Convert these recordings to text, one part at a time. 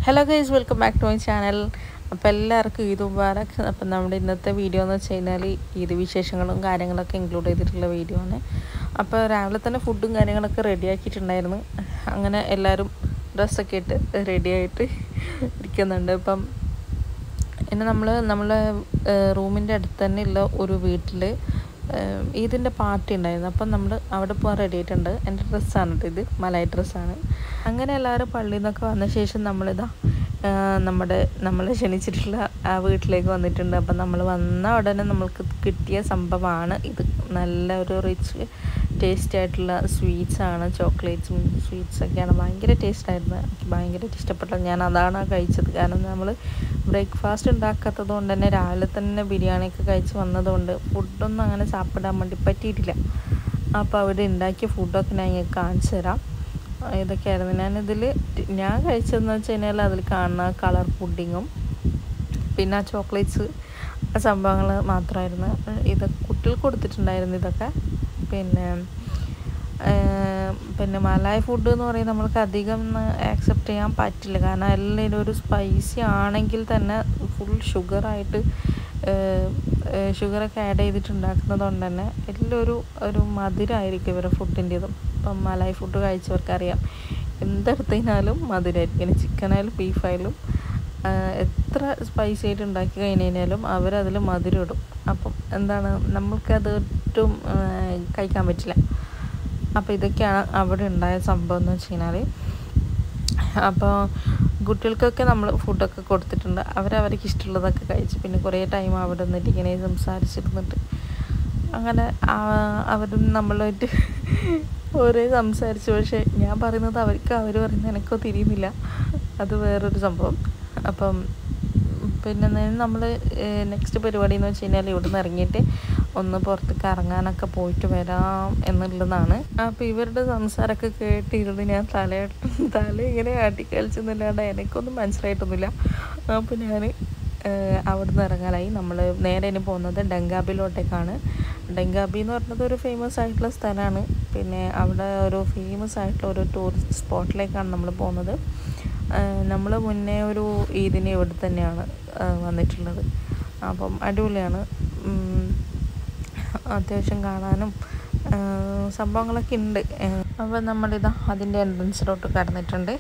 Hello guys welcome back to my channel അപ്പോൾ എല്ലാവർക്കും ഈദ് മുബാറക് അപ്പം നമ്മുടെ ഇന്നത്തെ വീഡിയോ എന്ന് വെച്ച് കഴിഞ്ഞാൽ ഈദ് വിശേഷങ്ങളും കാര്യങ്ങളൊക്കെ ഇൻക്ലൂഡ് ചെയ്തിട്ടുള്ള വീഡിയോ ആണ് അപ്പോൾ രാവിലെ തന്നെ ഫുഡും കാര്യങ്ങളൊക്കെ റെഡി ആക്കിയിട്ടുണ്ടായിരുന്നു അങ്ങനെ എല്ലാവരും ഡ്രസ്സൊക്കെ ഇട്ട് റെഡി ആയിട്ട് ഇരിക്കുന്നുണ്ട് ഇപ്പം ഇന്ന് നമ്മൾ നമ്മളെ റൂമിൻ്റെ അടുത്ത് തന്നെ ഉള്ള ഒരു വീട്ടിൽ ഈദിൻ്റെ പാർട്ടി ഉണ്ടായിരുന്നു അപ്പം നമ്മൾ അവിടെ പോകാൻ റെഡി ആയിട്ടുണ്ട് എൻ്റെ ഡ്രസ്സാണ് കേട്ടോ ഇത് മലായി ഡ്രസ്സാണ് അങ്ങനെ എല്ലാവരും പള്ളിയിൽ നിന്നൊക്കെ വന്ന ശേഷം നമ്മളിതാ നമ്മുടെ നമ്മൾ ക്ഷണിച്ചിട്ടുള്ള ആ വീട്ടിലേക്ക് വന്നിട്ടുണ്ട് അപ്പം നമ്മൾ വന്ന ഉടനെ നമ്മൾക്ക് കിട്ടിയ സംഭവമാണ് ഇത് നല്ല ഒരു റിച്ച് ടേസ്റ്റ് ആയിട്ടുള്ള സ്വീറ്റ്സ് ആണ് ചോക്ലേറ്റ്സും സ്വീറ്റ്സ് ഒക്കെയാണ് ഭയങ്കര ടേസ്റ്റ് ആയിരുന്നു എനിക്ക് ഭയങ്കരമായിട്ട് ഇഷ്ടപ്പെട്ടത് ഞാൻ അതാണ് കഴിച്ചത് കാരണം നമ്മൾ ബ്രേക്ക്ഫാസ്റ്റ് ഉണ്ടാക്കാത്തത് കൊണ്ട് തന്നെ രാവിലെ തന്നെ ബിരിയാണിയൊക്കെ കഴിച്ച് വന്നതുകൊണ്ട് ഫുഡൊന്നും അങ്ങനെ സാപ്പിടാൻ വേണ്ടി പറ്റിയിട്ടില്ല അപ്പോൾ അവിടെ ഉണ്ടാക്കിയ ഫുഡൊക്കെ ഞാൻ നിങ്ങൾക്ക് കാണിച്ചു തരാം ഇതൊക്കെയായിരുന്നു ഞാനിതിൽ ഞാൻ കഴിച്ചതെന്ന് വെച്ച് കഴിഞ്ഞാൽ അതിൽ കാണുന്ന കളർ പുഡിങ്ങും പിന്നെ ആ ചോക്ലേറ്റ്സ് ആ സംഭവങ്ങൾ മാത്രമായിരുന്നു ഇത് കുട്ടികൾക്ക് കൊടുത്തിട്ടുണ്ടായിരുന്നു ഇതൊക്കെ പിന്നെ പിന്നെ മലായ് ഫുഡ് എന്ന് പറയുന്നത് നമ്മൾക്ക് അധികം ആക്സെപ്റ്റ് ചെയ്യാൻ പറ്റില്ല കാരണം എല്ലാം ഒരു സ്പൈസി ആണെങ്കിൽ തന്നെ ഫുൾ ഷുഗറായിട്ട് ഷുഗറൊക്കെ ആഡ് ചെയ്തിട്ടുണ്ടാക്കുന്നത് കൊണ്ട് തന്നെ എല്ലാം ഒരു ഒരു മധുരമായിരിക്കും ഇവരുടെ ഫുഡിൻ്റെതും ഇപ്പം മലായ് ഫുഡ് കഴിച്ചവർക്കറിയാം എന്തെടുത്ത് കഴിഞ്ഞാലും മധുരമായിരിക്കും ഇനി ചിക്കനായാലും ബീഫായാലും എത്ര സ്പൈസി ആയിട്ട് ഉണ്ടാക്കി കഴിഞ്ഞ് കഴിഞ്ഞാലും അവരതിൽ മധുരം ഇടും അപ്പം എന്താണ് നമ്മൾക്കത് ഒട്ടും കഴിക്കാൻ പറ്റില്ല അപ്പോൾ ഇതൊക്കെയാണ് അവിടെ ഉണ്ടായ സംഭവം എന്ന് വെച്ച് കഴിഞ്ഞാൽ അപ്പോൾ കുട്ടികൾക്കൊക്കെ നമ്മൾ ഫുഡൊക്കെ കൊടുത്തിട്ടുണ്ട് അവരവർക്ക് ഇഷ്ടമുള്ളതൊക്കെ കഴിച്ചു പിന്നെ കുറേ ടൈം അവിടെ നിന്നിട്ട് ഇങ്ങനെ സംസാരിച്ചിരുന്നിട്ട് അങ്ങനെ അവരും നമ്മളുമായിട്ട് ഒരേ സംസാരിച്ചു പക്ഷേ ഞാൻ പറയുന്നത് അവർക്ക് അവർ പറയുന്നത് എനിക്കോ തിരിയുന്നില്ല അത് വേറൊരു സംഭവം അപ്പം പിന്നെ നമ്മൾ നെക്സ്റ്റ് പരിപാടി എന്ന് വെച്ച് കഴിഞ്ഞാൽ ഇവിടെ നിന്ന് ഇറങ്ങിയിട്ട് ഒന്ന് പുറത്തേക്ക് ഇറങ്ങാനൊക്കെ പോയിട്ട് വരാം എന്നുള്ളതാണ് അപ്പോൾ ഇവരുടെ സംസാരമൊക്കെ കേട്ടിരുന്ന് ഞാൻ തല തല ഇങ്ങനെ ആട്ടിക്കളിച്ചെന്നല്ലാണ്ട് എനിക്കൊന്നും മനസ്സിലായിട്ടൊന്നുമില്ല അപ്പോൾ ഞാൻ അവിടെ നിന്ന് ഇറങ്ങാനായി നമ്മൾ നേരെ ഇനി പോകുന്നത് ഡങ്കാബിലോട്ടേക്കാണ് ഡങ്കാബി എന്ന് പറഞ്ഞത് ഒരു ഫേമസ് ആയിട്ടുള്ള സ്ഥലമാണ് പിന്നെ അവിടെ ഒരു ഫേമസ് ആയിട്ടുള്ള ഒരു ടൂറിസ്റ്റ് സ്പോട്ടിലേക്കാണ് നമ്മൾ പോകുന്നത് നമ്മൾ മുന്നേ ഒരു ഈദിന് ഇവിടെ തന്നെയാണ് വന്നിട്ടുള്ളത് അപ്പം അടിപൊളിയാണ് അത്യാവശ്യം കാണാനും സംഭവങ്ങളൊക്കെ ഉണ്ട് അപ്പോൾ നമ്മളിതാ അതിൻ്റെ എൻട്രൻസിലോട്ട് കടന്നിട്ടുണ്ട്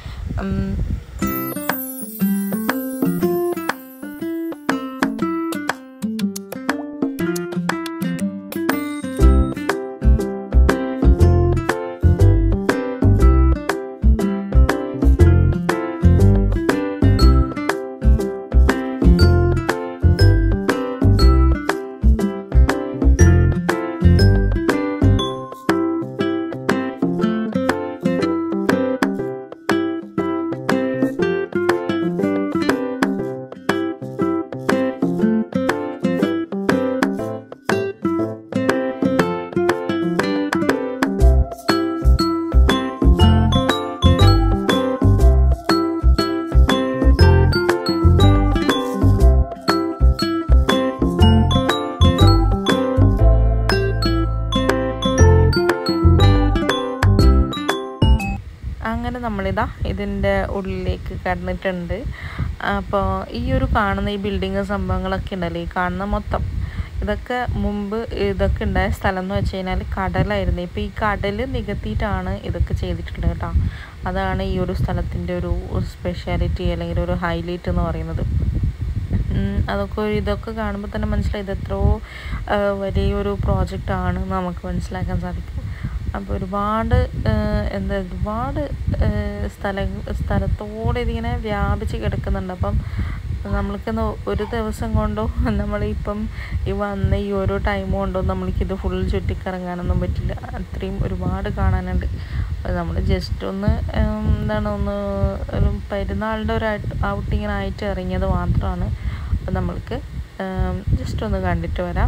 അങ്ങനെ നമ്മളിതാ ഇതിൻ്റെ ഉള്ളിലേക്ക് കടന്നിട്ടുണ്ട് അപ്പോൾ ഈ ഒരു കാണുന്ന ഈ ബിൽഡിങ് സംഭവങ്ങളൊക്കെ ഉണ്ടല്ലോ ഈ കാണുന്ന മൊത്തം ഇതൊക്കെ മുമ്പ് ഇതൊക്കെ ഉണ്ടായ സ്ഥലം എന്ന് വെച്ച് കഴിഞ്ഞാൽ കടലായിരുന്നു ഇപ്പോൾ ഈ കടൽ നികത്തിയിട്ടാണ് ഇതൊക്കെ ചെയ്തിട്ടുള്ളത് കേട്ടോ അതാണ് ഈ ഒരു സ്ഥലത്തിൻ്റെ ഒരു സ്പെഷ്യാലിറ്റി അല്ലെങ്കിൽ ഒരു ഹൈലൈറ്റ് എന്ന് പറയുന്നത് അതൊക്കെ ഒരു ഇതൊക്കെ കാണുമ്പോൾ തന്നെ മനസ്സിലായി ഇത് എത്രയോ വലിയൊരു പ്രോജക്റ്റാണ് നമുക്ക് മനസ്സിലാക്കാൻ സാധിക്കും അപ്പോൾ ഒരുപാട് എന്താ ഒരുപാട് സ്ഥല സ്ഥലത്തോടെ ഇതിങ്ങനെ വ്യാപിച്ച് കിടക്കുന്നുണ്ട് അപ്പം നമ്മൾക്ക് ഒരു ദിവസം കൊണ്ടോ നമ്മളിപ്പം ഈ വന്ന ഈ ഓരോ ടൈം കൊണ്ടോ നമ്മൾക്കിത് ഫുൾ ചുറ്റിക്കറങ്ങാനൊന്നും പറ്റില്ല അത്രയും ഒരുപാട് കാണാനുണ്ട് അപ്പോൾ നമ്മൾ ജസ്റ്റ് ഒന്ന് എന്താണ് ഒന്ന് ഒരു പെരുന്നാളിൻ്റെ ഒരു ഔട്ടിങ്ങിനായിട്ട് ഇറങ്ങിയത് മാത്രമാണ് അപ്പോൾ നമ്മൾക്ക് ജസ്റ്റ് ഒന്ന് കണ്ടിട്ട് വരാം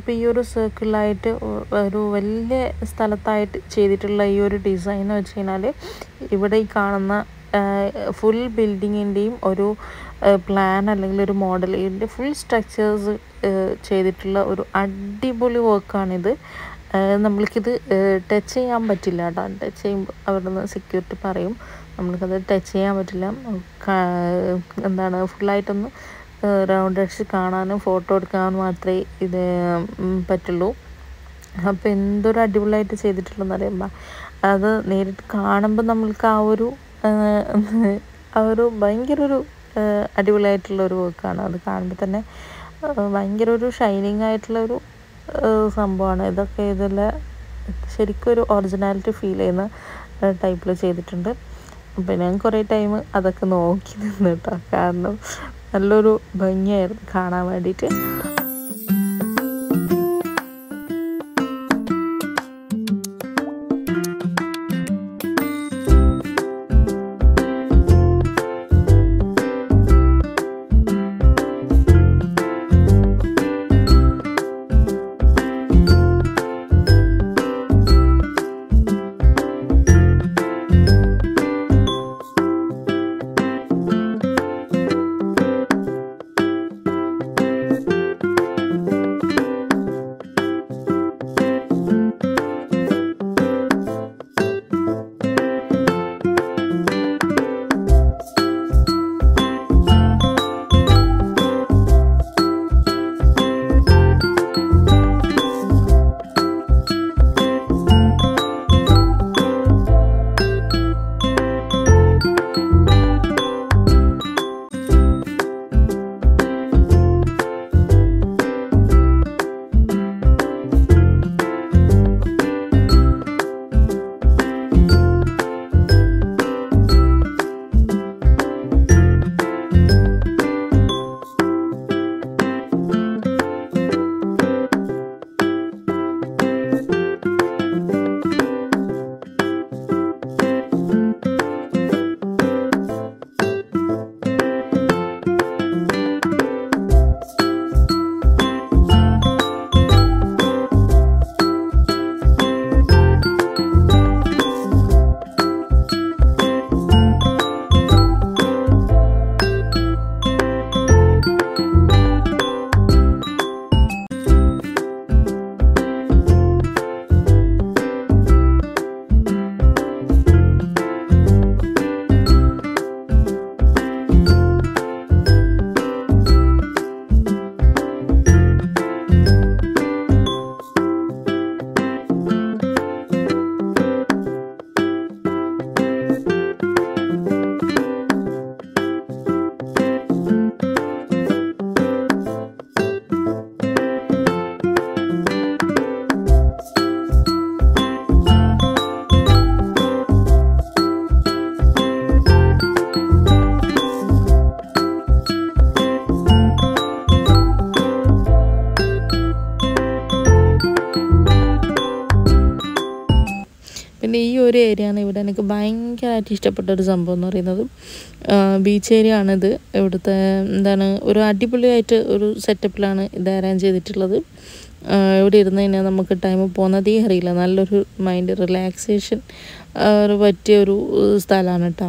അപ്പോൾ ഈ ഒരു സർക്കിളായിട്ട് ഒരു വലിയ സ്ഥലത്തായിട്ട് ചെയ്തിട്ടുള്ള ഈ ഒരു ഡിസൈൻ എന്ന് വെച്ച് കഴിഞ്ഞാൽ ഇവിടെ ഈ കാണുന്ന ഫുൾ ബിൽഡിങ്ങിൻ്റെയും ഒരു പ്ലാൻ അല്ലെങ്കിൽ ഒരു മോഡൽ ഇതിൻ്റെ ഫുൾ സ്ട്രക്ചേഴ്സ് ചെയ്തിട്ടുള്ള ഒരു അടിപൊളി വർക്കാണിത് നമ്മൾക്കിത് ടച്ച് ചെയ്യാൻ പറ്റില്ല കേട്ടോ ടച്ച് ചെയ്യുമ്പോൾ അവിടുന്ന് സെക്യൂരിറ്റി പറയും നമ്മൾക്കത് ടച്ച് ചെയ്യാൻ പറ്റില്ല എന്താണ് ഫുള്ളായിട്ടൊന്ന് റൗണ്ട് അടിച്ച് കാണാനും ഫോട്ടോ എടുക്കാനും മാത്രമേ ഇത് പറ്റുള്ളൂ അപ്പോൾ എന്തൊരു അടിപൊളിയായിട്ട് ചെയ്തിട്ടുള്ളതെന്ന് അറിയുമ്പോൾ അത് നേരിട്ട് കാണുമ്പോൾ നമ്മൾക്ക് ആ ഒരു ആ ഒരു ഭയങ്കര ഒരു അടിപൊളിയായിട്ടുള്ള ഒരു വർക്കാണ് അത് കാണുമ്പോൾ തന്നെ ഭയങ്കര ഒരു ഷൈനിങ് ആയിട്ടുള്ള ഒരു സംഭവമാണ് ഇതൊക്കെ ഇതിൽ ശരിക്കും ഒരു ഒറിജിനാലിറ്റി ഫീൽ ചെയ്യുന്ന ടൈപ്പിൽ ചെയ്തിട്ടുണ്ട് അപ്പോൾ ഞാൻ കുറേ ടൈം അതൊക്കെ നോക്കി നിന്ന് കേട്ടോ കാരണം നല്ലൊരു ഭംഗിയായിരുന്നു കാണാൻ വേണ്ടിയിട്ട് പിന്നെ ഈ ഒരു ഏരിയയാണ് ഇവിടെ എനിക്ക് ഭയങ്കരമായിട്ട് ഇഷ്ടപ്പെട്ട ഒരു സംഭവം എന്ന് പറയുന്നത് ബീച്ച് ഏരിയ ആണിത് ഇവിടുത്തെ എന്താണ് ഒരു അടിപൊളിയായിട്ട് ഒരു സെറ്റപ്പിലാണ് ഇത് അറേഞ്ച് ചെയ്തിട്ടുള്ളത് ഇവിടെ ഇരുന്ന് കഴിഞ്ഞാൽ നമുക്ക് ടൈം പോകുന്നതേ അറിയില്ല നല്ലൊരു മൈൻഡ് റിലാക്സേഷൻ ഒരു പറ്റിയ ഒരു സ്ഥലമാണ് കേട്ടോ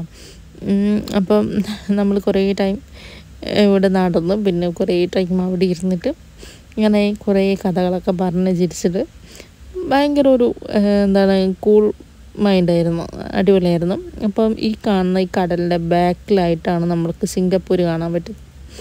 അപ്പം നമ്മൾ കുറേ ടൈം ഇവിടെ നടന്നു പിന്നെ കുറേ ടൈം അവിടെ ഇരുന്നിട്ട് ഇങ്ങനെ കുറേ കഥകളൊക്കെ പറഞ്ഞ് ചിരിച്ചിട്ട് ഭയങ്കര ഒരു എന്താണ് കൂൾ മൈൻഡായിരുന്നു അടിപൊളിയായിരുന്നു അപ്പം ഈ കാണുന്ന ഈ കടലിൻ്റെ ബാക്കിലായിട്ടാണ് നമ്മൾക്ക് സിംഗപ്പൂർ കാണാൻ പറ്റും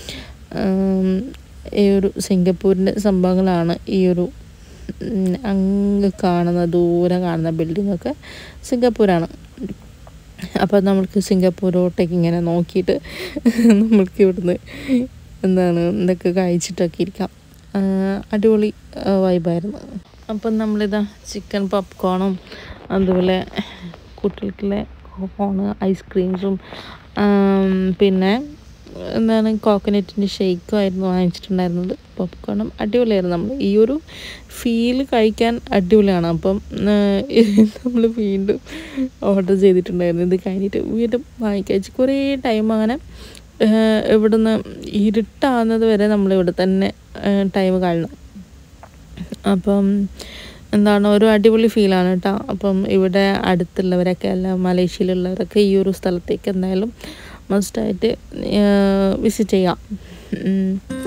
ഈ ഒരു സിംഗപ്പൂരിൻ്റെ സംഭവങ്ങളാണ് ഈ ഒരു അങ്ങ് കാണുന്ന ദൂരെ കാണുന്ന ബിൽഡിങ്ങൊക്കെ സിംഗപ്പൂരാണ് അപ്പോൾ നമ്മൾക്ക് സിംഗപ്പൂരോട്ടേക്ക് ഇങ്ങനെ നോക്കിയിട്ട് നമ്മൾക്ക് ഇവിടുന്ന് എന്താണ് ഇതൊക്കെ കഴിച്ചിട്ടൊക്കെ ഇരിക്കാം അടിപൊളി വൈബായിരുന്നു അപ്പം നമ്മളിതാ ചിക്കൻ പോപ്കോണും അതുപോലെ കുട്ടികൾക്കുള്ള കോണ് ഐസ്ക്രീംസും പിന്നെ എന്താണ് കോക്കനറ്റിൻ്റെ ഷെയ്ക്കും ആയിരുന്നു വാങ്ങിച്ചിട്ടുണ്ടായിരുന്നത് പോപ്കോണും അടിപൊളിയായിരുന്നു നമ്മൾ ഈ ഒരു ഫീല് കഴിക്കാൻ അടിപൊളിയാണ് അപ്പം നമ്മൾ വീണ്ടും ഓർഡർ ചെയ്തിട്ടുണ്ടായിരുന്നു ഇത് കഴിഞ്ഞിട്ട് വീണ്ടും വാങ്ങിക്കഴിച്ച് കുറേ ടൈം അങ്ങനെ ഇവിടുന്ന് ഇരുട്ടാകുന്നത് വരെ നമ്മൾ ഇവിടെ തന്നെ ടൈം കാണണം അപ്പം എന്താണ് ഒരു അടിപൊളി ഫീലാണ് കേട്ടോ അപ്പം ഇവിടെ അടുത്തുള്ളവരൊക്കെ അല്ല മലേഷ്യയിലുള്ളവരൊക്കെ ഈ ഒരു സ്ഥലത്തേക്ക് എന്തായാലും മസ്റ്റായിട്ട് വിസിറ്റ് ചെയ്യാം ഉം.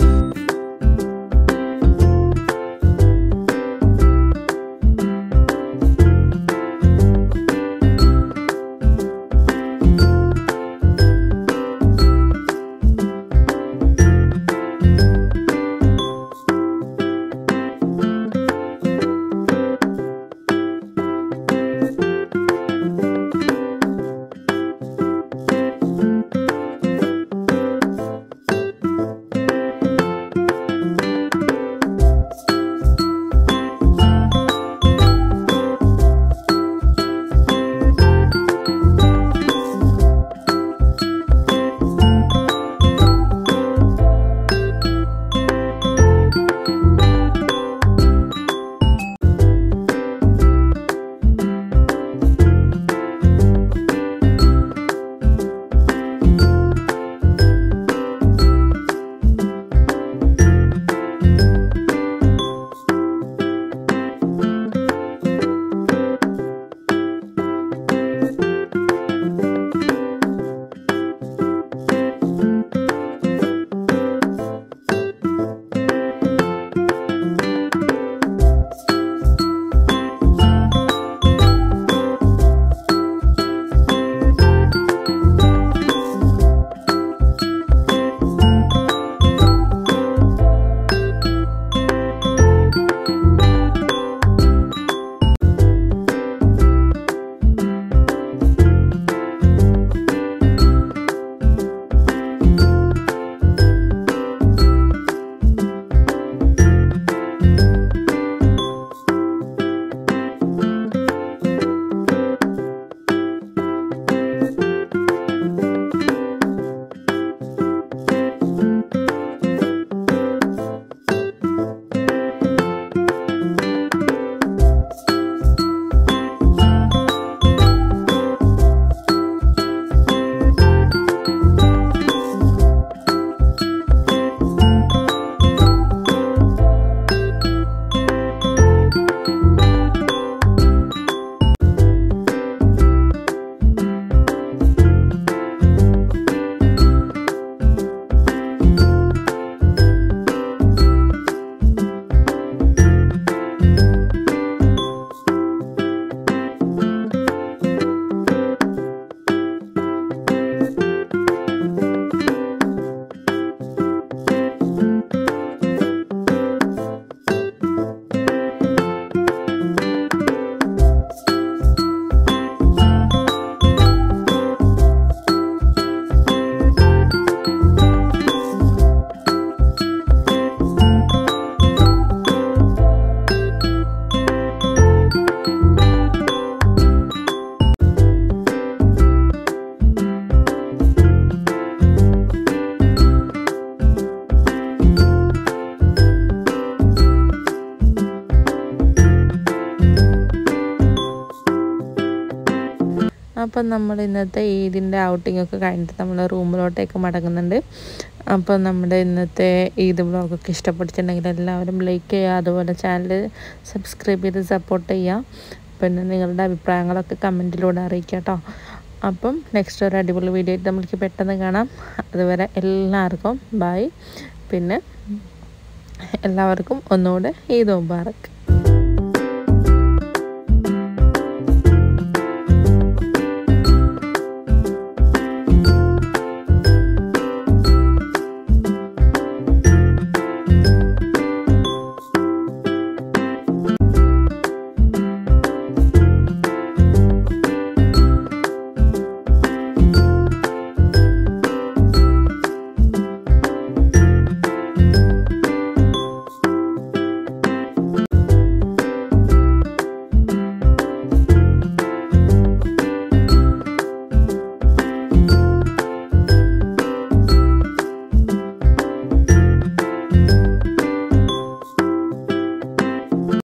അപ്പം നമ്മൾ ഇന്നത്തെ ഈദിൻ്റെ ഔട്ടിംഗ് ഒക്കെ കഴിഞ്ഞിട്ട് നമ്മൾ റൂമിലോട്ടേക്ക് മടങ്ങുന്നുണ്ട് അപ്പം നമ്മുടെ ഇന്നത്തെ ഈദ് വ്ളോഗൊക്കെ ഇഷ്ടപ്പെട്ടിട്ടുണ്ടെങ്കിൽ എല്ലാവരും ലൈക്ക് ചെയ്യുക അതുപോലെ ചാനൽ സബ്സ്ക്രൈബ് ചെയ്ത് സപ്പോർട്ട് ചെയ്യുക പിന്നെ നിങ്ങളുടെ അഭിപ്രായങ്ങളൊക്കെ കമൻറ്റിലൂടെ അറിയിക്കുക കേട്ടോ അപ്പം നെക്സ്റ്റ് ഒരു അടിപൊളി വീഡിയോ ആയിട്ട് നമുക്ക് പെട്ടെന്ന് കാണാം അതുവരെ എല്ലാവർക്കും ബായ് പിന്നെ എല്ലാവർക്കും ഒന്നുകൂടെ ഈദ് മുബാറക്ക്